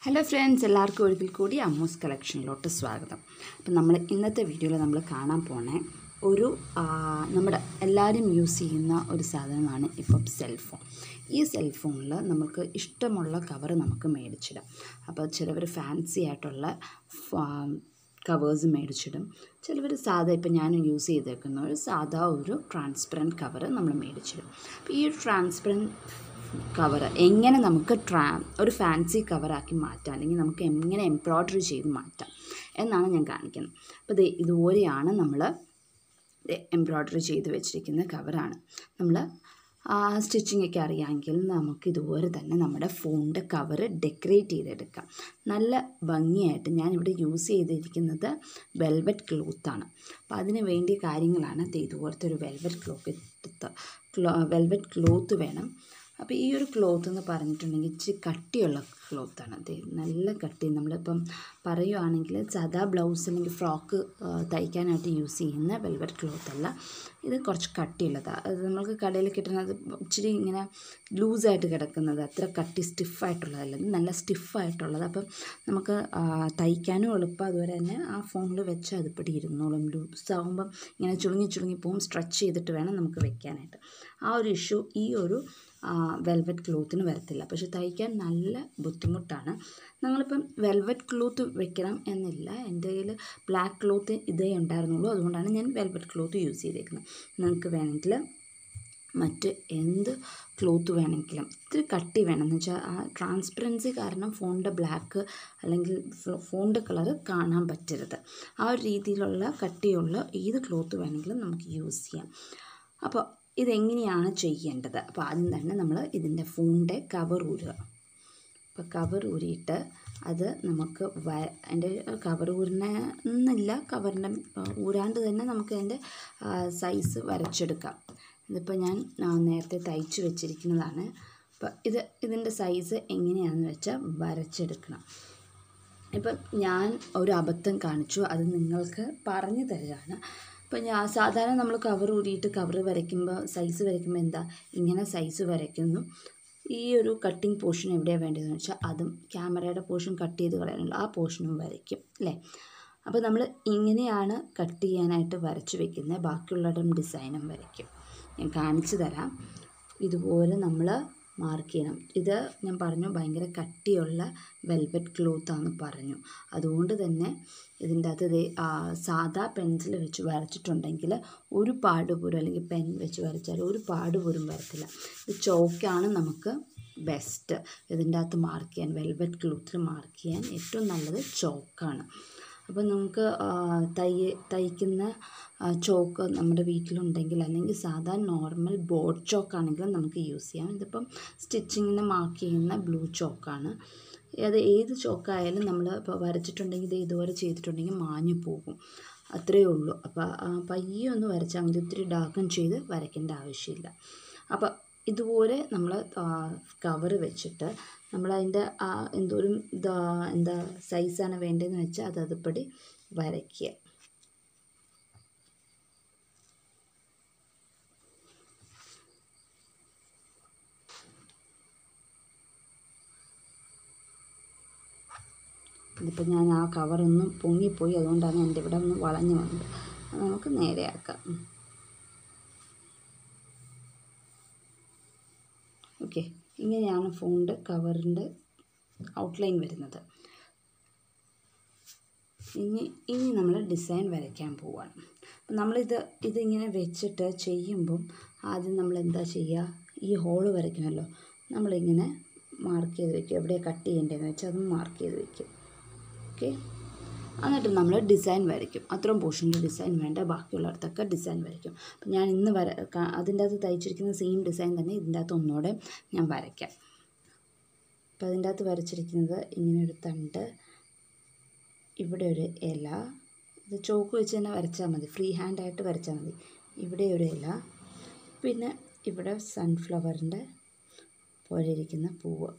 Hello friends എല്ലാവർക്കും ഒരിക്കൽ കൂടി അമ്മൂസ് കളക്ഷനിലോട്ട് സ്വാഗതം അപ്പം നമ്മൾ ഇന്നത്തെ വീഡിയോയിൽ നമ്മൾ കാണാൻ പോണേ ഒരു ആ, നമ്മുടെ എല്ലാവരും യൂസ് ചെയ്യുന്ന ഒരു സാധനമാണ് ഇപ്പം സെൽഫോൺ ഈ സെൽഫോണിൽ നമുക്ക് ഇഷ്ടമുള്ള കവർ നമുക്ക് മേടിച്ചിടാം അപ്പോൾ ചിലവർ ഫാൻസി ആയിട്ടുള്ള കവേഴ്സ് മേടിച്ചിടും ചിലവർ സാധാ ഇപ്പം ഞാൻ യൂസ് ചെയ്തേക്കുന്ന ഒരു സാധാ ഒരു ട്രാൻസ്പെറൻറ്റ് കവർ നമ്മൾ മേടിച്ചിടും അപ്പോൾ ഈ ഒരു ട്രാൻസ്പെറൻറ്റ് കവർ എങ്ങനെ നമുക്ക് ട്രാ ഒരു ഫാൻസി കവറാക്കി മാറ്റാം അല്ലെങ്കിൽ നമുക്ക് എങ്ങനെ എംബ്രോയ്ഡറി ചെയ്ത് മാറ്റാം എന്നാണ് ഞാൻ കാണിക്കുന്നത് അപ്പോൾ ഇത് ഇതുപോലെയാണ് നമ്മൾ എംബ്രോയ്ഡറി ചെയ്ത് വെച്ചിരിക്കുന്ന കവറാണ് നമ്മൾ സ്റ്റിച്ചിങ് ഒക്കെ അറിയാമെങ്കിൽ നമുക്ക് ഇതുപോലെ തന്നെ നമ്മുടെ ഫോണിൻ്റെ കവർ ഡെക്കറേറ്റ് ചെയ്തെടുക്കാം നല്ല ഭംഗിയായിട്ട് ഞാനിവിടെ യൂസ് ചെയ്തിരിക്കുന്നത് വെൽവെറ്റ് ക്ലോത്താണ് അപ്പോൾ അതിന് വേണ്ടിയ കാര്യങ്ങളാണ് ദേ ഇതുപോലത്തെ ഒരു വെൽവെറ്റ് ക്ലോത്ത് എടുത്ത് ക്ലോ വെൽവെറ്റ് ക്ലോത്ത് വേണം അപ്പോൾ ഈ ഒരു ക്ലോത്ത് എന്ന് പറഞ്ഞിട്ടുണ്ടെങ്കിൽ ഇച്ചിരി കട്ടിയുള്ള ക്ലോത്താണ് അത് നല്ല കട്ടി നമ്മളിപ്പം പറയുവാണെങ്കിൽ സാധാ ബ്ലൗസ് അല്ലെങ്കിൽ ഫ്രോക്ക് തയ്ക്കാനായിട്ട് യൂസ് ചെയ്യുന്ന വെൽവെറ്റ് ക്ലോത്ത് അല്ല ഇത് കുറച്ച് കട്ടിയുള്ളതാണ് അത് നമുക്ക് കടയിൽ കിട്ടുന്നത് ഇച്ചിരി ഇങ്ങനെ ലൂസായിട്ട് കിടക്കുന്നത് അത്ര കട്ടി സ്റ്റിഫായിട്ടുള്ളതല്ല ഇത് നല്ല സ്റ്റിഫായിട്ടുള്ളത് അപ്പം നമുക്ക് ആ, തയ്ക്കാനും എളുപ്പം അതുപോലെ തന്നെ ആ ഫോണിൽ വെച്ച് അതുപടി ഇരുന്നോളും ലൂസ് ആകുമ്പം ഇങ്ങനെ ചുളുങ്ങി ചുളുങ്ങി പോകും സ്ട്രെച്ച് ചെയ്തിട്ട് വേണം നമുക്ക് വെക്കാനായിട്ട് ആ ഒരു ഇഷ്യൂ ഈ ഒരു വെൽവെറ്റ് ക്ലോത്തിന് വരത്തില്ല പക്ഷെ തയ്ക്കാൻ നല്ല ബുദ്ധിമുട്ടാണ് ഞങ്ങളിപ്പം വെൽവെറ്റ് ക്ലോത്ത് വെക്കണം എന്നില്ല എൻ്റെ കയ്യിൽ ബ്ലാക്ക് ക്ലോത്ത് ഇതേ ഉണ്ടായിരുന്നുള്ളൂ അതുകൊണ്ടാണ് ഞാൻ വെൽവെറ്റ് ക്ലോത്ത് യൂസ് ചെയ്തേക്കുന്നത് നിങ്ങൾക്ക് വേണമെങ്കിൽ മറ്റ് എന്ത് ക്ലോത്ത് വേണമെങ്കിലും ഇത്തിരി കട്ടി വേണം എന്ന് വെച്ചാൽ ആ ട്രാൻസ്പെറൻസി കാരണം ഫോണിൻ്റെ ബ്ലാക്ക് അല്ലെങ്കിൽ ഫോണിൻ്റെ കളറ് കാണാൻ പറ്റരുത് ആ ഒരു രീതിയിലുള്ള കട്ടിയുള്ള ഏത് ക്ലോത്ത് വേണമെങ്കിലും നമുക്ക് യൂസ് ചെയ്യാം അപ്പോൾ ഇതെങ്ങനെയാണ് ചെയ്യേണ്ടത് അപ്പോൾ ആദ്യം തന്നെ നമ്മൾ ഇതിൻ്റെ ഫോണിൻ്റെ കവർ ഊരുക അപ്പോൾ കവർ ഊരിയിട്ട് അത് നമുക്ക് വ അതിൻ്റെ കവർ ഊരുന്ന എന്നില്ല കവറിൻ്റെ ഊരാണ്ട് തന്നെ നമുക്ക് അതിൻ്റെ സൈസ് വരച്ചെടുക്കാം ഇതിപ്പോൾ ഞാൻ ആ, നേരത്തെ തയ്ച്ച് വെച്ചിരിക്കുന്നതാണ് അപ്പോൾ ഇത് ഇതിൻ്റെ സൈസ് എങ്ങനെയാണെന്ന് വെച്ചാൽ വരച്ചെടുക്കണം ഇപ്പം ഞാൻ ഒരു അബദ്ധം കാണിച്ചു അത് നിങ്ങൾക്ക് പറഞ്ഞു തരികയാണ് ഇപ്പം ഞാൻ സാധാരണ നമ്മൾ കവർ ഊരിയിട്ട് കവർ വരയ്ക്കുമ്പോൾ സൈസ് വരയ്ക്കുമ്പോൾ എന്താ ഇങ്ങനെ സൈസ് വരയ്ക്കുന്നു ഈ ഒരു കട്ടിങ് പോർഷൻ എവിടെയാണ് വേണ്ടതെന്ന് വെച്ചാൽ അതും ക്യാമറയുടെ പോർഷൻ കട്ട് ചെയ്ത് കളയാനുള്ള ആ പോർഷനും വരയ്ക്കും അല്ലേ അപ്പോൾ നമ്മൾ ഇങ്ങനെയാണ് കട്ട് ചെയ്യാനായിട്ട് വരച്ച് വെക്കുന്നത് ബാക്കിയുള്ളതും ഡിസൈനും വരയ്ക്കും ഞാൻ കാണിച്ചു തരാം ഇതുപോലെ നമ്മൾ മാർക്ക് ചെയ്യണം ഇത് ഞാൻ പറഞ്ഞു ഭയങ്കര കട്ടിയുള്ള വെൽവെറ്റ് ക്ലോത്താന്ന് പറഞ്ഞു അതുകൊണ്ട് തന്നെ ഇതിൻ്റെ അകത്ത് ദേ, ആ, സാദാ പെൻസിൽ വെച്ച് വരച്ചിട്ടുണ്ടെങ്കിൽ ഒരു പാട് പോലും അല്ലെങ്കിൽ പെൻ വെച്ച് വരച്ചാൽ ഒരു പാട് പോലും വരത്തില്ല ഇത് ചോക്കാണ് നമുക്ക് ബെസ്റ്റ് ഇതിൻ്റെ അകത്ത് മാർക്ക് ചെയ്യാൻ വെൽവെറ്റ് ക്ലോത്തിൽ മാർക്ക് ചെയ്യാൻ ഏറ്റവും നല്ലത് ചോക്കാണ് അപ്പോൾ നമുക്ക് ആ, തൈ തയ്ക്കുന്ന ആ, ചോക്ക് നമ്മുടെ വീട്ടിലുണ്ടെങ്കിൽ അല്ലെങ്കിൽ സാധാ നോർമൽ ബോർഡ് ചോക്കാണെങ്കിലും നമുക്ക് യൂസ് ചെയ്യാം ഇതിപ്പം സ്റ്റിച്ചിങ്ങിന് മാർക്ക് ചെയ്യുന്ന ബ്ലൂ ചോക്കാണ് അത് ഏത് ചോക്കായാലും നമ്മൾ ഇപ്പോൾ വരച്ചിട്ടുണ്ടെങ്കിൽ ഇത് ഇതുപോലെ ചെയ്തിട്ടുണ്ടെങ്കിൽ മാഞ്ഞു പോകും അത്രയേ ഉള്ളൂ അപ്പോൾ ആ, പയ്യെ ഒന്ന് വരച്ചാൽ മതി ഒത്തിരി ഡാർക്കൻ ചെയ്ത് വരയ്ക്കേണ്ട ആവശ്യമില്ല അപ്പോൾ ഇതുപോലെ നമ്മൾ കവർ വെച്ചിട്ട് നമ്മളതിൻ്റെ ആ എന്തോരം ഇതാ എന്താ സൈസാണ് വേണ്ടതെന്ന് വെച്ചാൽ അത് അതുപടി വരയ്ക്കുക ഇതിപ്പോൾ ഞാൻ ആ കവറൊന്ന് പൊങ്ങിപ്പോയി അതുകൊണ്ടാണ് എൻ്റെ ഇവിടെ ഒന്ന് വളഞ്ഞു വന്നത് അത് നമുക്ക് നേരെയാക്കാം ഓക്കെ ഇങ്ങനെയാണ് ഫോണിൻ്റെ കവറിൻ്റെ ഔട്ട്ലൈൻ വരുന്നത് ഇനി ഇനി നമ്മൾ ഡിസൈൻ വരയ്ക്കാൻ പോവാണ് അപ്പം നമ്മളിത് ഇതിങ്ങനെ വെച്ചിട്ട് ചെയ്യുമ്പം ആദ്യം നമ്മൾ എന്താ ചെയ്യുക ഈ ഹോള് വരയ്ക്കണമല്ലോ നമ്മളിങ്ങനെ മാർക്ക് ചെയ്ത് വെക്കും എവിടെ കട്ട് ചെയ്യേണ്ടതെന്ന് വെച്ചാൽ അതും മാർക്ക് ചെയ്ത് വെക്കും ഓക്കെ എന്നിട്ട് നമ്മൾ ഡിസൈൻ വരയ്ക്കും അത്രയും പോർഷനിൽ ഡിസൈൻ വേണ്ട ബാക്കിയുള്ളിടത്തൊക്കെ ഡിസൈൻ വരയ്ക്കും അപ്പം ഞാൻ ഇന്ന് വര ക- അതിൻ്റെ അകത്ത് തയ്ച്ചിരിക്കുന്ന സെയിം ഡിസൈൻ തന്നെ ഇതിൻ്റെ അകത്ത് ഒന്നുകൂടെ ഞാൻ വരയ്ക്കാം അപ്പം അതിൻ്റെ അകത്ത് വരച്ചിരിക്കുന്നത് ഇങ്ങനെ ഒരു തണ്ട് ഇവിടെ ഒരു ഇല ഇത് ചോക്ക് വെച്ച് തന്നെ വരച്ചാൽ മതി ഫ്രീ ഹാൻഡായിട്ട് വരച്ചാൽ മതി ഇവിടെ ഒരു ഇല പിന്നെ ഇവിടെ സൺഫ്ലവറിൻ്റെ പോലെ ഇരിക്കുന്ന പൂവ്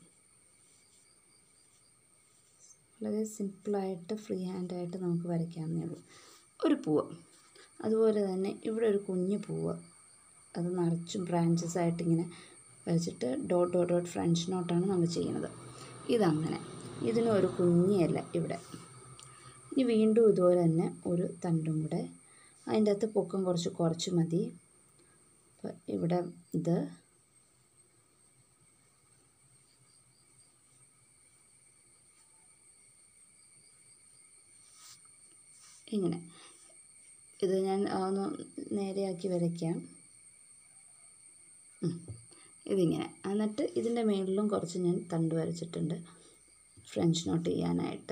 വളരെ സിമ്പിളായിട്ട് ഫ്രീ ഹാൻഡായിട്ട് നമുക്ക് വരയ്ക്കാവുന്നേ ഉള്ളൂ ഒരു പൂവ് അതുപോലെ തന്നെ ഇവിടെ ഒരു കുഞ്ഞു പൂവ് അത് നിറച്ചും ബ്രാഞ്ചസ് ആയിട്ട് ഇങ്ങനെ വരച്ചിട്ട് ഡോട്ട് ഡോട്ട് ഡോട്ട് ഫ്രഞ്ച് നോട്ടാണ് നമ്മൾ ചെയ്യുന്നത് ഇതങ്ങനെ ഇതിനും ഒരു കുഞ്ഞി ഇല ഇവിടെ ഇനി വീണ്ടും ഇതുപോലെ തന്നെ ഒരു തണ്ടും കൂടെ അതിൻ്റെ അകത്ത് പൊക്കം കുറച്ച് കുറച്ച് മതി അപ്പോൾ ഇവിടെ ഇത് ഇങ്ങനെ ഇത് ഞാൻ ഒന്ന് നേരെയാക്കി വരയ്ക്കാം ഉം. ഇതിങ്ങനെ എന്നിട്ട് ഇതിൻ്റെ മുകളിലും കുറച്ച് ഞാൻ തണ്ട് വരച്ചിട്ടുണ്ട് ഫ്രഞ്ച് നോട്ട് ചെയ്യാനായിട്ട്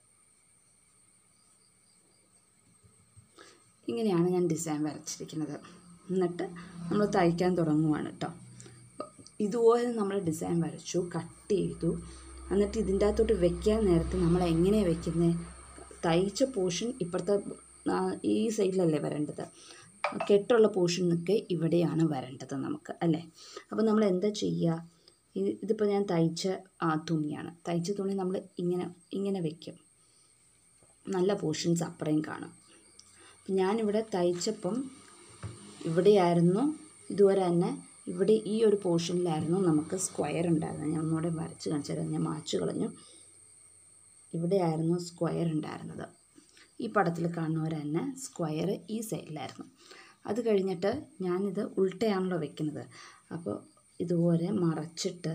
ഇങ്ങനെയാണ് ഞാൻ ഡിസൈൻ വരച്ചിരിക്കുന്നത് എന്നിട്ട് നമ്മൾ തയ്ക്കാൻ തുടങ്ങുവാണ് കേട്ടോ ഇതുപോലെ നമ്മൾ ഡിസൈൻ വരച്ചു കട്ട് ചെയ്തു എന്നിട്ട് ഇതിൻ്റെ അകത്തോട്ട് വെക്കാൻ നേരത്ത് നമ്മൾ എങ്ങനെയാണ് വെക്കുന്നത് തയ്ച്ച പോർഷൻ ഇപ്പുറത്തെ ആ, ഈ സൈഡിലല്ലേ വരേണ്ടത് കെട്ടുള്ള പോർഷനൊക്കെ ഇവിടെയാണ് വരേണ്ടത് നമുക്ക് അല്ലേ അപ്പോൾ നമ്മൾ എന്താ ചെയ്യുക ഇത് ഇതിപ്പോൾ ഞാൻ തയ്ച്ച ആ, തുണിയാണ് തയ്ച്ച തുണി നമ്മൾ ഇങ്ങനെ ഇങ്ങനെ വെക്കും നല്ല പോർഷൻസ് അപ്പുറയും കാണും അപ്പം ഞാനിവിടെ തയ്ച്ചപ്പം ഇവിടെയായിരുന്നു ഇതുവരെ തന്നെ ഇവിടെ ഈ ഒരു പോർഷനിലായിരുന്നു നമുക്ക് സ്ക്വയർ ഉണ്ടായിരുന്നത് ഞാൻ ഒന്നുകൂടെ വരച്ച് കാണിച്ചു തരാം ഞാൻ മാച്ച് കളഞ്ഞു ഇവിടെയായിരുന്നു സ്ക്വയർ ഉണ്ടായിരുന്നത് ഈ പടത്തിൽ കാണുന്നവർ തന്നെ സ്ക്വയർ ഈ സൈഡിലായിരുന്നു അത് കഴിഞ്ഞിട്ട് ഞാനിത് ഉൾട്ടയാണല്ലോ വെക്കുന്നത് അപ്പോൾ ഇതുപോലെ മറച്ചിട്ട്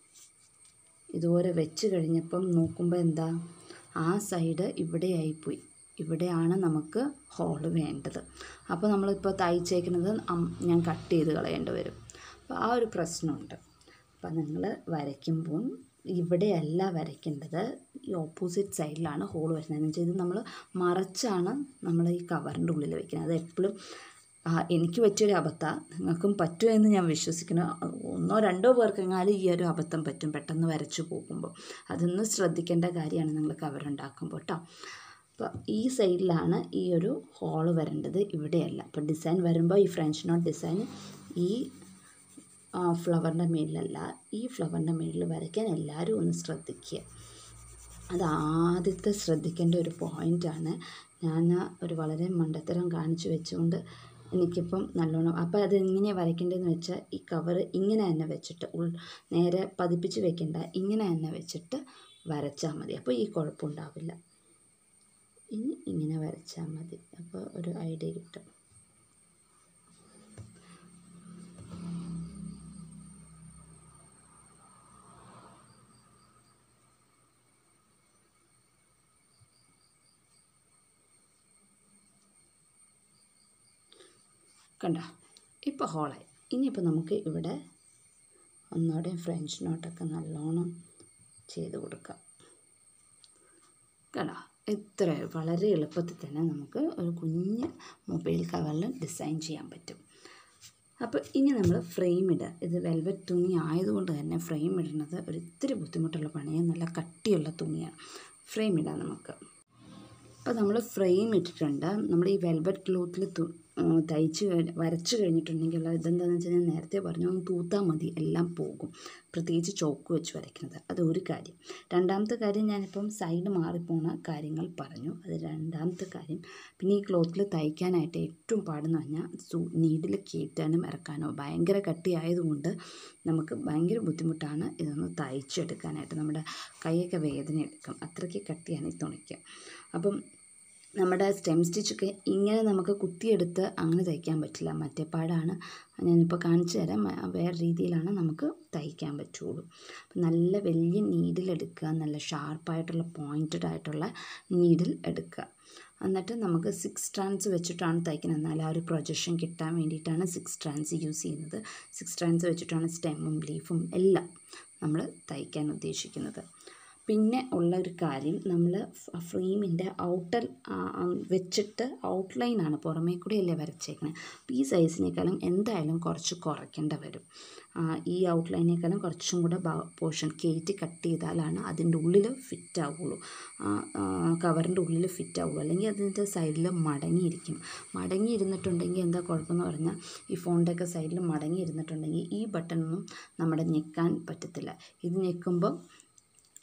ഇതുപോലെ വെച്ച് കഴിഞ്ഞപ്പം നോക്കുമ്പോൾ എന്താ ആ സൈഡ് ഇവിടെയായിപ്പോയി ഇവിടെയാണ് നമുക്ക് ഹോള് വേണ്ടത് അപ്പോൾ നമ്മളിപ്പോൾ തയ്ച്ചേക്കുന്നത് അം- ഞാൻ കട്ട് ചെയ്ത് കളയേണ്ടി വരും അപ്പോൾ ആ ഒരു പ്രശ്നമുണ്ട് അപ്പം നിങ്ങൾ വരയ്ക്കുമ്പോൾ ഇവിടെയല്ല വരയ്ക്കേണ്ടത് ഈ ഓപ്പോസിറ്റ് സൈഡിലാണ് ഹോൾ വരുന്നത് എന്ന് വെച്ചാൽ ഇത് നമ്മൾ മറച്ചാണ് നമ്മൾ ഈ കവറിൻ്റെ ഉള്ളിൽ വെക്കുന്നത് അത് എപ്പോഴും ആ, എനിക്ക് പറ്റിയൊരു അബദ്ധമാണ് നിങ്ങൾക്കും പറ്റുമെന്ന് ഞാൻ വിശ്വസിക്കുന്നു ഒന്നോ രണ്ടോ പേർക്കെങ്ങാലും ഈ ഒരു അബദ്ധം പറ്റും പെട്ടെന്ന് വരച്ചു പോകുമ്പോൾ അതൊന്ന് ശ്രദ്ധിക്കേണ്ട കാര്യമാണ് നിങ്ങൾ കവർ ഉണ്ടാക്കുമ്പോൾ കേട്ടോ അപ്പോൾ ഈ സൈഡിലാണ് ഈ ഒരു ഹോള് വരേണ്ടത് ഇവിടെയല്ല അപ്പോൾ ഡിസൈൻ വരുമ്പോൾ ഈ ഫ്രഞ്ച് നോട്ട് ഡിസൈൻ ഈ ഫ്ലവറിൻ്റെ മേളിലല്ല ഈ ഫ്ലവറിൻ്റെ മേളിൽ വരയ്ക്കാൻ എല്ലാവരും ഒന്ന് ശ്രദ്ധിക്കുക അത് ആദ്യത്തെ ശ്രദ്ധിക്കേണ്ട ഒരു പോയിൻ്റാണ് ഞാൻ ഒരു വളരെ മണ്ടത്തരം കാണിച്ചു വെച്ചുകൊണ്ട് എനിക്കിപ്പം നല്ലോണം അപ്പോൾ അത് എങ്ങനെയാണ് വരയ്ക്കേണ്ടതെന്ന് വെച്ചാൽ ഈ കവർ ഇങ്ങനെ തന്നെ വെച്ചിട്ട് ഉൾ നേരെ പതിപ്പിച്ച് വെക്കണ്ട ഇങ്ങനെ തന്നെ വെച്ചിട്ട് വരച്ചാൽ മതി അപ്പോൾ ഈ കുഴപ്പമുണ്ടാവില്ല ഇനി ഇങ്ങനെ വരച്ചാൽ മതി അപ്പോൾ ഒരു ഐഡിയ കിട്ടും കണ്ടോ ഇപ്പോൾ ഹോളായി ഇനിയിപ്പോൾ നമുക്ക് ഇവിടെ ഒന്നുകൂടെ ഫ്രഞ്ച് നോട്ടൊക്കെ നല്ലോണം ചെയ്ത് കൊടുക്കാം കണ്ടോ ഇത്ര വളരെ എളുപ്പത്തിൽ തന്നെ നമുക്ക് ഒരു കുഞ്ഞ് മൊബൈൽ കവറിൽ ഡിസൈൻ ചെയ്യാൻ പറ്റും അപ്പോൾ ഇനി നമ്മൾ ഫ്രെയിം ഇടുക ഇത് വെൽവെറ്റ് തുണി ആയതുകൊണ്ട് തന്നെ ഫ്രെയിം ഇടുന്നത് ഒരു ഇത്തിരി ബുദ്ധിമുട്ടുള്ള പണിയാണ് നല്ല കട്ടിയുള്ള തുണിയാണ് ഫ്രെയിം ഇടാം നമുക്ക് അപ്പോൾ നമ്മൾ ഫ്രെയിം ഇട്ടിട്ടുണ്ട് നമ്മൾ ഈ വെൽവെറ്റ് ക്ലോത്തിൽ തയ്ച്ച് കഴിഞ്ഞ് വരച്ച് കഴിഞ്ഞിട്ടുണ്ടെങ്കിൽ ഉള്ള ഇതെന്താണെന്ന് വെച്ചാൽ ഞാൻ നേരത്തെ പറഞ്ഞു ഒന്ന് തൂത്താൽ മതി എല്ലാം പോകും പ്രത്യേകിച്ച് ചോക്ക് വെച്ച് വരയ്ക്കുന്നത് അത് ഒരു കാര്യം രണ്ടാമത്തെ കാര്യം ഞാനിപ്പം സൈഡ് മാറിപ്പോണ കാര്യങ്ങൾ പറഞ്ഞു അത് രണ്ടാമത്തെ കാര്യം പിന്നെ ഈ ക്ലോത്തിൽ തയ്ക്കാനായിട്ട് ഏറ്റവും പാടെന്ന് പറഞ്ഞാൽ സു നീഡിൽ കയറ്റാനും ഇറക്കാനോ ഭയങ്കര കട്ടിയായതുകൊണ്ട് നമുക്ക് ഭയങ്കര ബുദ്ധിമുട്ടാണ് ഇതൊന്ന് തയ്ച്ചെടുക്കാനായിട്ട് നമ്മുടെ കൈയൊക്കെ വേദന എടുക്കും അത്രയ്ക്ക് കട്ടിയാണ് ഈ തുണിക്ക് അപ്പം നമ്മുടെ സ്റ്റെം സ്റ്റിച്ചൊക്കെ ഇങ്ങനെ നമുക്ക് കുത്തിയെടുത്ത് അങ്ങനെ തയ്ക്കാൻ പറ്റില്ല മറ്റേ പാടാണ് ഞാനിപ്പോൾ കാണിച്ചു തരാം ആ, വേറെ രീതിയിലാണ് നമുക്ക് തയ്ക്കാൻ പറ്റുള്ളൂ അപ്പം നല്ല വലിയ നീഡിൽ എടുക്കുക നല്ല ഷാർപ്പായിട്ടുള്ള പോയിൻറ്റഡ് ആയിട്ടുള്ള നീഡിൽ എടുക്കുക എന്നിട്ട് നമുക്ക് സിക്സ് സ്ട്രാൻഡ്സ് വെച്ചിട്ടാണ് തയ്ക്കുന്നത് എന്നാൽ ആ ഒരു പ്രൊജക്ഷൻ കിട്ടാൻ വേണ്ടിയിട്ടാണ് സിക്സ് സ്ട്രാൻഡ്സ് യൂസ് ചെയ്യുന്നത് സിക്സ് സ്ട്രാൻഡ്സ് വെച്ചിട്ടാണ് സ്റ്റെമ്മും ലീഫും എല്ലാം നമ്മൾ തയ്ക്കാൻ ഉദ്ദേശിക്കുന്നത് പിന്നെ ഉള്ള ഒരു കാര്യം നമ്മൾ ഫ്രെയിമിൻ്റെ ഔട്ടർ വെച്ചിട്ട് ഔട്ട്ലൈനാണ് പുറമേ കൂടെയല്ലേ വരച്ചേക്കുന്നത് അപ്പോൾ ഈ സൈസിനേക്കാളും എന്തായാലും കുറച്ച് കുറയ്ക്കേണ്ട വരും ആ, ഈ ഔട്ട്ലൈനേക്കാളും കുറച്ചും കൂടെ പോർഷൻ കയറ്റി കട്ട് ചെയ്താലാണ് അതിൻ്റെ ഉള്ളിൽ ഫിറ്റ് ആവുള്ളൂ കവറിൻ്റെ ഉള്ളിൽ ഫിറ്റ് ആവുള്ളൂ അല്ലെങ്കിൽ അതിൻ്റെ സൈഡിൽ മടങ്ങിയിരിക്കും മടങ്ങിയിരുന്നിട്ടുണ്ടെങ്കിൽ എന്താ കുഴപ്പമെന്ന് പറഞ്ഞാൽ ഈ ഫോണിൻ്റെയൊക്കെ സൈഡിൽ മടങ്ങിയിരുന്നിട്ടുണ്ടെങ്കിൽ ഈ ബട്ടണൊന്നും നമ്മുടെ ഞെക്കാൻ പറ്റത്തില്ല ഇത് ഞെക്കുമ്പോൾ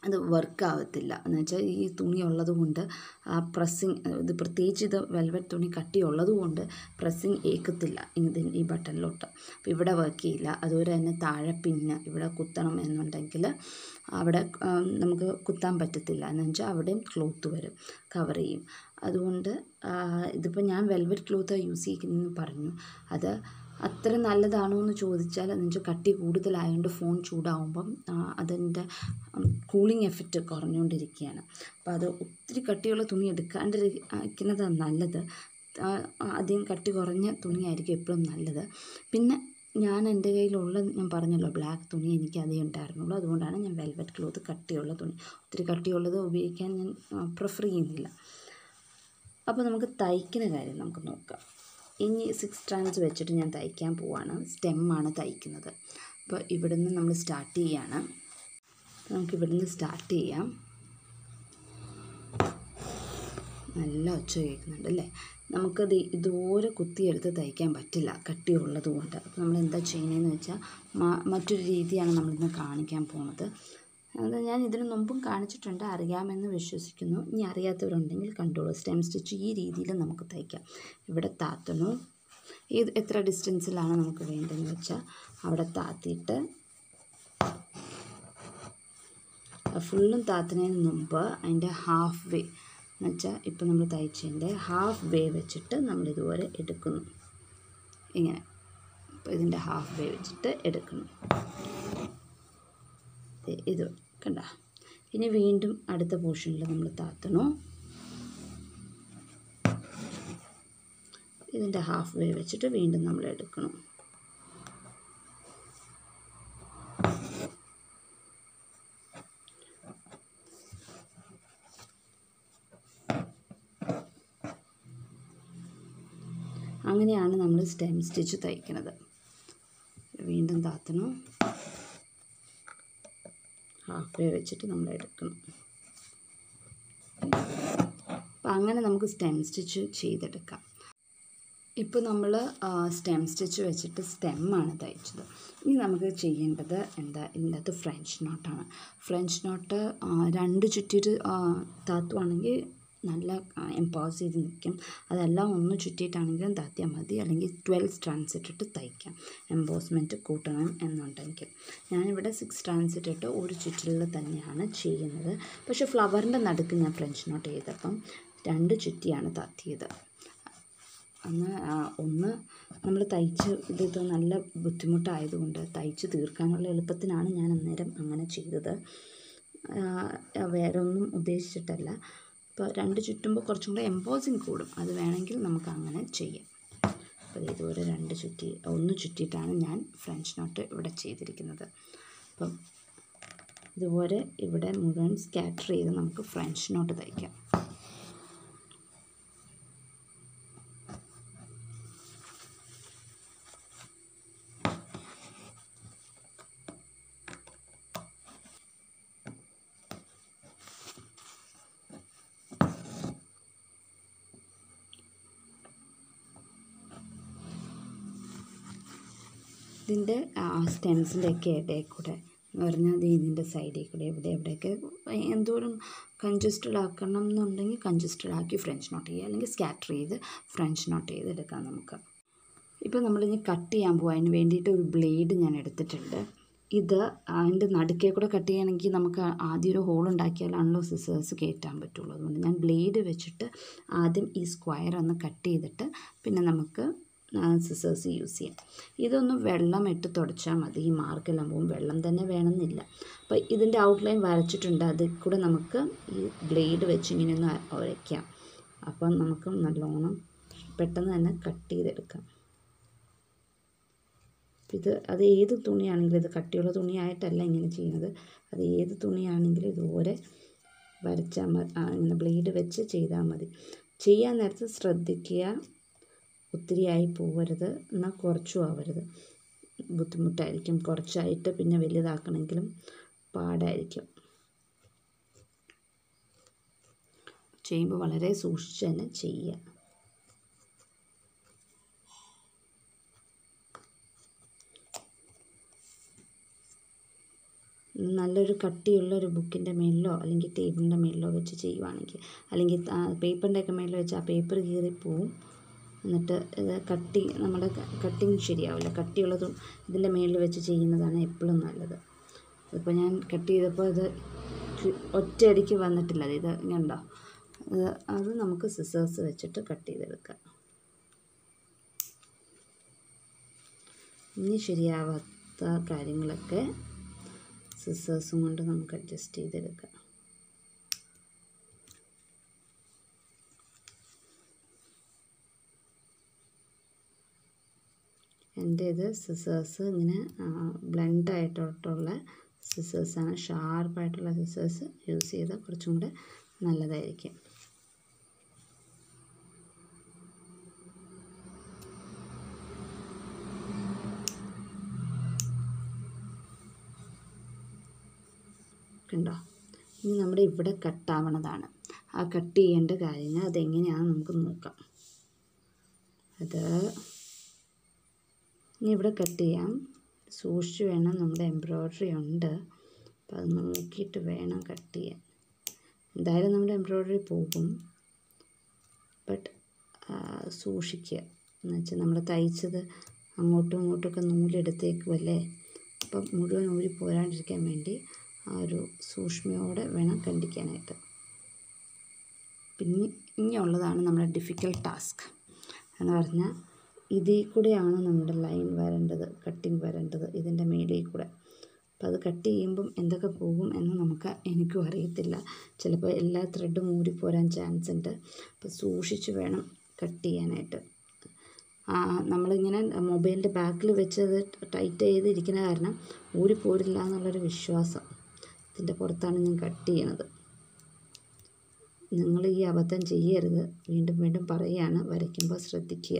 അത് വർക്ക് ആവത്തില്ല എന്ന് വെച്ചാൽ ഈ തുണി ഉള്ളത് കൊണ്ട് ആ പ്രസ്സിങ് ഇത് പ്രത്യേകിച്ച് ഇത് വെൽവെറ്റ് തുണി കട്ടിയുള്ളത് കൊണ്ട് പ്രസ്സിങ് ഏക്കത്തില്ല ഇത് ഈ ബട്ടണിലോട്ട് അപ്പോൾ ഇവിടെ വർക്ക് ചെയ്യില്ല അതുപോലെ തന്നെ താഴെ പിന്ന് ഇവിടെ കുത്തണം എന്നുണ്ടെങ്കിൽ അവിടെ ആ, നമുക്ക് കുത്താൻ പറ്റത്തില്ല എന്ന് വെച്ചാൽ അവിടെയും ക്ലോത്ത് വരും കവർ ചെയ്യും അതുകൊണ്ട് ആ, ഇതിപ്പോൾ ഞാൻ വെൽവെറ്റ് ക്ലോത്താണ് യൂസ് ചെയ്യുന്നതെന്ന് പറഞ്ഞു അത് അത്ര നല്ലതാണോ എന്ന് ചോദിച്ചാൽ എന്ന് വെച്ചാൽ കട്ടി കൂടുതലായതുകൊണ്ട് ഫോൺ ചൂടാവുമ്പം ആ, അതിൻ്റെ കൂളിംഗ് എഫക്റ്റ് കുറഞ്ഞുകൊണ്ടിരിക്കുകയാണ് അപ്പോൾ അത് ഒത്തിരി കട്ടിയുള്ള തുണി എടുക്കാണ്ടിരിക്കുന്നതാണ് നല്ലത് ആ, അധികം കട്ടി കുറഞ്ഞ തുണിയായിരിക്കും എപ്പോഴും നല്ലത് പിന്നെ ഞാൻ എൻ്റെ കയ്യിലുള്ള ഞാൻ പറഞ്ഞല്ലോ ബ്ലാക്ക് തുണി എനിക്ക് അതേ ഉണ്ടായിരുന്നുള്ളൂ അതുകൊണ്ടാണ് ഞാൻ വെൽവെറ്റ് ക്ലോത്ത് കട്ടിയുള്ള തുണി ഒത്തിരി കട്ടിയുള്ളത് ഉപയോഗിക്കാൻ ഞാൻ പ്രിഫർ ചെയ്യുന്നില്ല അപ്പോൾ നമുക്ക് തയ്ക്കുന്ന കാര്യം നമുക്ക് നോക്കാം ഇനി സിക്സ് സ്ട്രാൻഡ്സ് വെച്ചിട്ട് ഞാൻ തയ്ക്കാൻ പോവാണ് സ്റ്റെമ്മാണ് തയ്ക്കുന്നത് അപ്പോൾ ഇവിടുന്ന് നമ്മൾ സ്റ്റാർട്ട് ചെയ്യാണ് നമുക്ക് ഇവിടുന്ന് സ്റ്റാർട്ട് ചെയ്യാം നല്ല ഒച്ച കേൾക്കുന്നുണ്ട് അല്ലേ നമുക്കത് ഇതുപോലെ കുത്തിയെടുത്ത് തയ്ക്കാൻ പറ്റില്ല കട്ടിയുള്ളത് കൊണ്ട് അപ്പോൾ നമ്മൾ എന്താ ചെയ്യുന്നതെന്ന് വെച്ചാൽ മ- മറ്റൊരു രീതിയാണ് നമ്മളിന്ന് കാണിക്കാൻ പോകുന്നത് അത് ഞാൻ ഇതിനു മുമ്പും കാണിച്ചിട്ടുണ്ട് അറിയാമെന്ന് വിശ്വസിക്കുന്നു ഇനി അറിയാത്തവരുണ്ടെങ്കിൽ കണ്ടോളൂ സ്റ്റെം സ്റ്റിച്ച് ഈ രീതിയിൽ നമുക്ക് തയ്ക്കാം ഇവിടെ താത്തണു ഇത് എത്ര ഡിസ്റ്റൻസിലാണ് നമുക്ക് വേണ്ടതെന്ന് വെച്ചാൽ അവിടെ താത്തിയിട്ട് ഫുള്ളും താത്തുന്നതിന് മുമ്പ് അതിൻ്റെ ഹാഫ് വേ എന്ന് വെച്ചാൽ ഇപ്പം നമ്മൾ തയ്ച്ചതിൻ്റെ ഹാഫ് വേ വെച്ചിട്ട് നമ്മൾ ഇതുപോലെ എടുക്കുന്നു ഇങ്ങനെ അപ്പോൾ ഇതിൻ്റെ ഹാഫ് വേ വെച്ചിട്ട് എടുക്കണം ദേ ഇത് കണ്ട ഇനി വീണ്ടും അടുത്ത പോർഷനിൽ നമ്മൾ താത്തണു ഇതിൻ്റെ ഹാഫ് വേ വെച്ചിട്ട് വീണ്ടും നമ്മൾ എടുക്കണം അങ്ങനെയാണ് നമ്മൾ സ്റ്റെം സ്റ്റിച്ച് തയ്ക്കുന്നത് വീണ്ടും താത്തണം ഹാഫ് വേ വെച്ചിട്ട് നമ്മൾ എടുക്കണം അപ്പം അങ്ങനെ നമുക്ക് സ്റ്റെം സ്റ്റിച്ച് ചെയ്തെടുക്കാം ഇപ്പോൾ നമ്മൾ സ്റ്റെം സ്റ്റിച്ച് വെച്ചിട്ട് സ്റ്റെമ്മാണ് തയ്ച്ചത് ഇനി നമുക്ക് ചെയ്യേണ്ടത് എന്താ ഇതിൻ്റെ അകത്ത് ഫ്രഞ്ച് നോട്ടാണ് ഫ്രഞ്ച് നോട്ട് രണ്ട് ചുറ്റിയിട്ട് താത്തുവാണെങ്കിൽ നല്ല എംപോസ് ചെയ്ത് നിൽക്കും അതെല്ലാം ഒന്ന് ചുറ്റിയിട്ടാണെങ്കിലും താത്തിയാൽ മതി അല്ലെങ്കിൽ ട്വൽവ് സ്ട്രാൻസ് ഇട്ടിട്ട് തയ്ക്കാം എംബോസ്മെൻറ്റ് കൂട്ടണം എന്നുണ്ടെങ്കിൽ ഞാനിവിടെ സിക്സ് സ്ട്രാൻസ് ഇട്ടിട്ട് ഒരു ചുറ്റിൽ തന്നെയാണ് ചെയ്യുന്നത് പക്ഷേ ഫ്ലവറിൻ്റെ നടുക്ക് ഞാൻ ഫ്രഞ്ച് നോട്ട് ചെയ്തപ്പം രണ്ട് ചുറ്റിയാണ് താത്തിയത് അന്ന് ആ, ഒന്ന് നമ്മൾ തയ്ച്ച് ഇത് നല്ല ബുദ്ധിമുട്ടായതുകൊണ്ട് തയ്ച്ച് തീർക്കാനുള്ള എളുപ്പത്തിനാണ് ഞാൻ അന്നേരം അങ്ങനെ ചെയ്തത് ആ, വേറെ ഒന്നും ഉദ്ദേശിച്ചിട്ടല്ല ഇപ്പോൾ രണ്ട് ചുറ്റുമ്പോൾ കുറച്ചും കൂടെ എംപോസിങ് കൂടും അത് വേണമെങ്കിൽ നമുക്ക് അങ്ങനെ ചെയ്യാം അപ്പോൾ ദേ ഇതുപോലെ രണ്ട് ചുറ്റി ഒന്ന് ചുറ്റിയിട്ടാണ് ഞാൻ ഫ്രഞ്ച് നോട്ട് ഇവിടെ ചെയ്തിരിക്കുന്നത് അപ്പം ഇതുപോലെ ഇവിടെ മുഴുവൻ സ്കാറ്റർ ചെയ്ത് നമുക്ക് ഫ്രഞ്ച് നോട്ട് തയ്ക്കാം ഇതിൻ്റെ സ്റ്റെംസിൻ്റെ ഒക്കെ ഇടയിൽ കൂടെ എന്ന് പറഞ്ഞാൽ ദേ ഇതിൻ്റെ സൈഡിൽ കൂടെ ഇവിടെ എവിടെയൊക്കെ എന്തോരം കൺജസ്റ്റഡ് ആക്കണം എന്നുണ്ടെങ്കിൽ കൺജസ്റ്റഡ് ആക്കി ഫ്രഞ്ച് നോട്ട് ചെയ്യുക അല്ലെങ്കിൽ സ്കാറ്റർ ചെയ്ത് ഫ്രഞ്ച് നോട്ട് ചെയ്ത് എടുക്കാം നമുക്ക് ഇപ്പോൾ നമ്മളിനി കട്ട് ചെയ്യാൻ പോകും അതിന് വേണ്ടിയിട്ട് ഒരു ബ്ലേഡ് ഞാൻ എടുത്തിട്ടുണ്ട് ഇത് അതിൻ്റെ നടുക്കേ കൂടെ കട്ട് ചെയ്യണമെങ്കിൽ നമുക്ക് ആദ്യം ഒരു ഹോൾ ഉണ്ടാക്കിയാലാണല്ലോ സിസേഴ്സ് കയറ്റാൻ പറ്റുള്ളൂ അതുകൊണ്ട് ഞാൻ ബ്ലേഡ് വെച്ചിട്ട് ആദ്യം ഈ സ്ക്വയർ ഒന്ന് കട്ട് ചെയ്തിട്ട് പിന്നെ നമുക്ക് സിസേഴ്സ് യൂസ് ചെയ്യാം ഇതൊന്ന് വെള്ളം ഇട്ട് തുടച്ചാൽ മതി ഈ മാർക്കെല്ലാം പോകും വെള്ളം തന്നെ വേണമെന്നില്ല അപ്പോൾ ഇതിൻ്റെ ഔട്ട്ലൈൻ വരച്ചിട്ടുണ്ട് അതിൽ കൂടെ നമുക്ക് ഈ ബ്ലേഡ് വെച്ച് ഇങ്ങനെ ഒന്ന് ഉരയ്ക്കാം അപ്പം നമുക്ക് നല്ലോണം പെട്ടെന്ന് തന്നെ കട്ട് ചെയ്തെടുക്കാം ഇത് അത് ഏത് തുണിയാണെങ്കിലും ഇത് കട്ടിയുള്ള തുണിയായിട്ടല്ല ഇങ്ങനെ ചെയ്യുന്നത് അത് ഏത് തുണിയാണെങ്കിലും ഇതുപോലെ വരച്ചാൽ മതി ഇങ്ങനെ ബ്ലേഡ് വെച്ച് ചെയ്താൽ മതി ചെയ്യാൻ നേരത്ത് ശ്രദ്ധിക്കുക ഒത്തിരിയായി പോവരുത് എന്നാൽ കുറച്ചും ആവരുത് ബുദ്ധിമുട്ടായിരിക്കും കുറച്ചായിട്ട് പിന്നെ വലുതാക്കണമെങ്കിലും പാടായിരിക്കും ചെയ്യുമ്പോൾ വളരെ സൂക്ഷിച്ച് തന്നെ ചെയ്യുക നല്ലൊരു കട്ടിയുള്ള ഒരു ബുക്കിൻ്റെ മേലിലോ അല്ലെങ്കിൽ ടേബിളിൻ്റെ മേലിലോ വെച്ച് ചെയ്യുവാണെങ്കിൽ അല്ലെങ്കിൽ പേപ്പറിൻ്റെ ഒക്കെ മേലിൽ വെച്ച് ആ പേപ്പർ കീറിപ്പോവും എന്നിട്ട് ഇത് കട്ടി നമ്മുടെ കട്ടിങ് ശരിയാവില്ല കട്ടിയുള്ളതും ഇതിൻ്റെ മേലിൽ വെച്ച് ചെയ്യുന്നതാണ് എപ്പോഴും നല്ലത് ഇപ്പോൾ ഞാൻ കട്ട് ചെയ്തപ്പോൾ ഇത് ചു- ഒറ്റയടിക്ക് വന്നിട്ടില്ല ഇത് ഇങ്ങനെയുണ്ടോ അത് അത് നമുക്ക് സിസേഴ്സ് വെച്ചിട്ട് കട്ട് ചെയ്തെടുക്കാം ഇനി ശരിയാവാത്ത കാര്യങ്ങളൊക്കെ സിസേഴ്സും കൊണ്ട് നമുക്ക് അഡ്ജസ്റ്റ് ചെയ്തെടുക്കാം എൻ്റെ ഇത് സിസേഴ്സ് ഇങ്ങനെ ബ്ലെൻഡ് ആയിട്ടുള്ള സിസേഴ്സാണ് ഷാർപ്പായിട്ടുള്ള സിസേഴ്സ് യൂസ് ചെയ്താൽ കുറച്ചും കൂടെ നല്ലതായിരിക്കും കണ്ടോ ഇനി നമ്മുടെ ഇവിടെ കട്ടാവണതാണ് ആ കട്ട് ചെയ്യേണ്ട കാര്യങ്ങൾ അതെങ്ങനെയാണെന്ന് നമുക്ക് നോക്കാം അത് ഇനി ഇവിടെ കട്ട് ചെയ്യാം സൂക്ഷിച്ച് വേണം നമ്മുടെ എംബ്രോയ്ഡറി ഉണ്ട് അപ്പോൾ അത് നോക്കിയിട്ട് വേണം കട്ട് ചെയ്യാൻ എന്തായാലും നമ്മുടെ എംബ്രോയ്ഡറി പോകും ബട്ട് സൂക്ഷിക്കുക എന്ന് വെച്ചാൽ നമ്മൾ തയ്ച്ചത് അങ്ങോട്ടും ഇങ്ങോട്ടുമൊക്കെ നൂലെടുത്തേക്കുമല്ലേ അപ്പം മുഴുവൻ ഊരി പോരാണ്ടിരിക്കാൻ വേണ്ടി ആ ഒരു സൂക്ഷ്മയോടെ വേണം കണ്ടിക്കാനായിട്ട് പിന്നെ ഇനിയുള്ളതാണ് നമ്മുടെ ഡിഫിക്കൽട്ട് ടാസ്ക് എന്ന് പറഞ്ഞാൽ ഇതിൽ കൂടെയാണ് നമ്മുടെ ലൈൻ വരേണ്ടത് കട്ടിങ് വരേണ്ടത് ഇതിൻ്റെ മേളിൽ കൂടെ അപ്പോൾ അത് കട്ട് ചെയ്യുമ്പം എന്തൊക്കെ പോകും എന്ന് നമുക്ക് എനിക്കും അറിയത്തില്ല ചിലപ്പോൾ എല്ലാ ത്രെഡും ഊരിപ്പോരാൻ ചാൻസ് ഉണ്ട് അപ്പോൾ സൂക്ഷിച്ച് വേണം കട്ട് ചെയ്യാനായിട്ട് ആ, നമ്മളിങ്ങനെ മൊബൈലിൻ്റെ ബാക്കിൽ വെച്ചത് ടൈറ്റ് ചെയ്തിരിക്കുന്ന കാരണം ഊരിപ്പോരില്ല എന്നുള്ളൊരു വിശ്വാസം ഇതിൻ്റെ പുറത്താണ് ഞാൻ കട്ട് ചെയ്യണത് നിങ്ങൾ ഈ അബദ്ധം ചെയ്യരുത് വീണ്ടും വീണ്ടും പറയുകയാണ് വരയ്ക്കുമ്പോൾ ശ്രദ്ധിക്കുക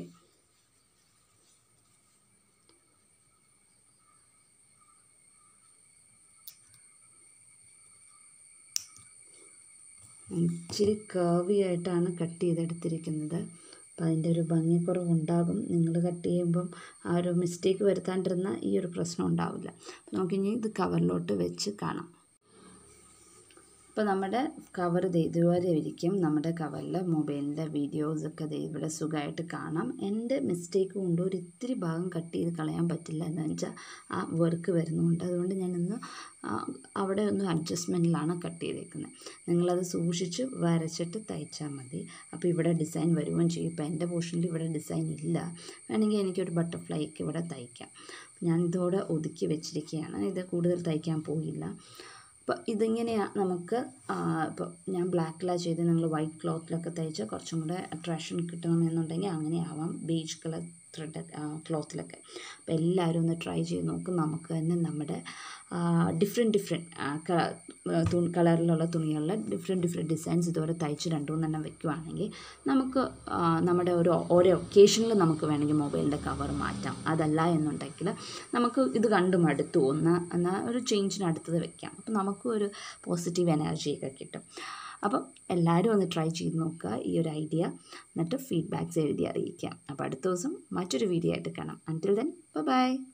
ഇച്ചിരി കർവി ആയിട്ടാണ് കട്ട് ചെയ്തെടുത്തിരിക്കുന്നത് അപ്പോൾ അതിൻ്റെ ഒരു ഭംഗിക്കുറവുണ്ടാകും നിങ്ങൾ കട്ട് ചെയ്യുമ്പം ആ ഒരു മിസ്റ്റേക്ക് വരുത്താണ്ടിരുന്നാൽ ഈ ഒരു പ്രശ്നം ഉണ്ടാവില്ല അപ്പോൾ നമുക്കിനി ഇത് കവറിലോട്ട് വെച്ച് കാണാം ഇപ്പോൾ നമ്മുടെ കവർ ദേ ഇതുവരെ ഇരിക്കും നമ്മുടെ കവറിൽ മൊബൈലിൻ്റെ വീഡിയോസൊക്കെ ദേ ഇവിടെ സുഖമായിട്ട് കാണാം എൻ്റെ മിസ്റ്റേക്ക് കൊണ്ട് ഒരു ഇത്തിരി ഭാഗം കട്ട് ചെയ്ത് കളയാൻ പറ്റില്ല എന്ന് വെച്ചാൽ ആ വർക്ക് വരുന്നുണ്ട് അതുകൊണ്ട് ഞാനിന്ന് ആ, അവിടെ ഒന്ന് അഡ്ജസ്റ്റ്മെൻറ്റിലാണ് കട്ട് ചെയ്തേക്കുന്നത് നിങ്ങളത് സൂക്ഷിച്ച് വരച്ചിട്ട് തയ്ച്ചാൽ മതി അപ്പോൾ ഇവിടെ ഡിസൈൻ വരുകയും ചെയ്യും ഇപ്പോൾ എൻ്റെ പോർഷനിൽ ഇവിടെ ഡിസൈൻ ഇല്ല വേണമെങ്കിൽ എനിക്കൊരു ബട്ടർഫ്ലൈക്ക് ഇവിടെ തയ്ക്കാം ഞാൻ ഇതോടെ ഒതുക്കി വെച്ചിരിക്കുകയാണ് ഇത് കൂടുതൽ തയ്ക്കാൻ പോയില്ല അപ്പോൾ ഇതിങ്ങനെയാണ് നമുക്ക് ഇപ്പോൾ ഞാൻ ബ്ലാക്കിലാണ് ചെയ്ത് നിങ്ങൾ വൈറ്റ് ക്ലോത്തിലൊക്കെ തയ്ച്ച് കുറച്ചും കൂടെ അട്രാക്ഷൻ കിട്ടണമെന്നുണ്ടെങ്കിൽ അങ്ങനെ ആവാം ബേജ് കളർ ത്രെഡ് ക്ലോത്തിലൊക്കെ അപ്പോൾ എല്ലാവരും ഒന്ന് ട്രൈ ചെയ്ത് നോക്കും നമുക്ക് തന്നെ നമ്മുടെ ഡിഫറെൻറ്റ് ഡിഫറെൻറ്റ് തുണി കളറിലുള്ള തുണികളിൽ ഡിഫറെൻറ്റ് ഡിഫറെൻറ്റ് ഡിസൈൻസ് ഇതുപോലെ തയ്ച്ച് രണ്ട് മൂന്നെണ്ണം വെക്കുവാണെങ്കിൽ നമുക്ക് ആ, നമ്മുടെ ഒരു ഓരോ ഒക്കേഷനിൽ നമുക്ക് വേണമെങ്കിൽ മൊബൈലിൻ്റെ കവർ മാറ്റാം അതല്ല എന്നുണ്ടെങ്കിൽ നമുക്ക് ഇത് കണ്ട് മടുത്തു ഒന്ന് എന്നാൽ ഒരു ചേഞ്ചിന് അടുത്തത് വെക്കാം അപ്പോൾ നമുക്കും ഒരു പോസിറ്റീവ് എനർജിയൊക്കെ കിട്ടും അപ്പം എല്ലാവരും ഒന്ന് ട്രൈ ചെയ്ത് നോക്കുക ഈ ഒരു ഐഡിയ എന്നിട്ട് ഫീഡ്ബാക്ക്സ് എഴുതി അറിയിക്കാം അപ്പോൾ അടുത്ത ദിവസം മറ്റൊരു വീഡിയോ ആയിട്ട് കാണാം അൻറ്റിൽ ദെൻ ബൈ